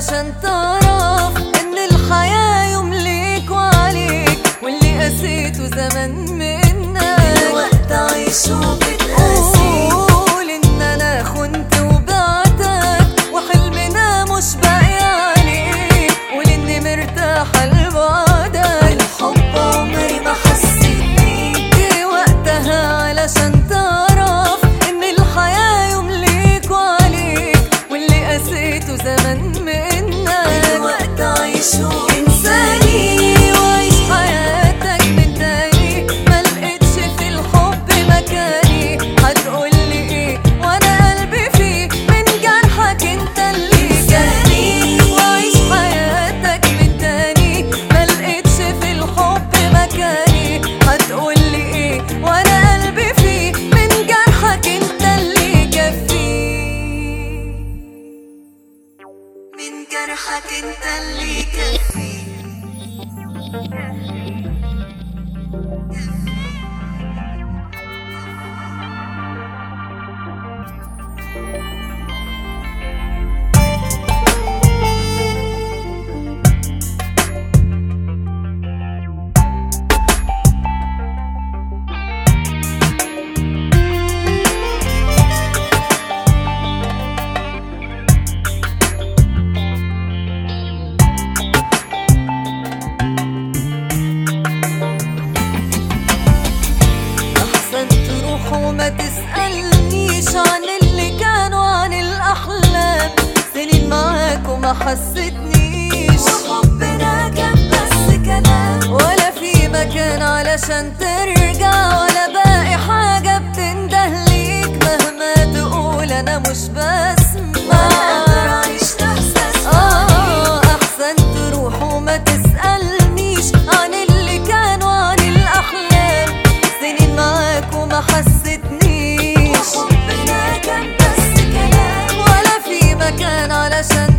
علشان تعرف ان الحياة يوم ليك وعليك واللي قسيته زمان منك الوقت عايش وبتقاسي قول ان انا خنت وبعتك وحلمنا مش باقي عليك قول اني مرتاحة لبعدك الحب عمري ما حسيت بيه دي وقتها علشان تعرف ان الحياة يوم ليك وعليك واللي قسيته زمان منك الوقت عايش انساني وعيش حياتك من تاني ملقتش في الحب مكاني هتقولي ايه وانا قلبي فيه من جرحك انت اللي جاني وعيش حياتك من تاني ملقتش في الحب مكاني هتقولي ايه وانا قلبي فيه من جرحك انت اللي كفيه من جرحك انت اللي كفي احسن تروح وما تسألنيش عن اللي كانوا عن الاحلام سنين معاك وما حسيتنيش وحبنا كان بس كلام ولا في مكان علشان ترجع ولا باقي حاجة بتنده ليك مهما تقول انا مش بسمع قادر اعيش احساس آه أحسن تروح وما تسألنيش عن اللي كانوا عن الأحلام سنين معاك وما حسيتنيش وحبنا كان بس كلام ولا في مكان علشان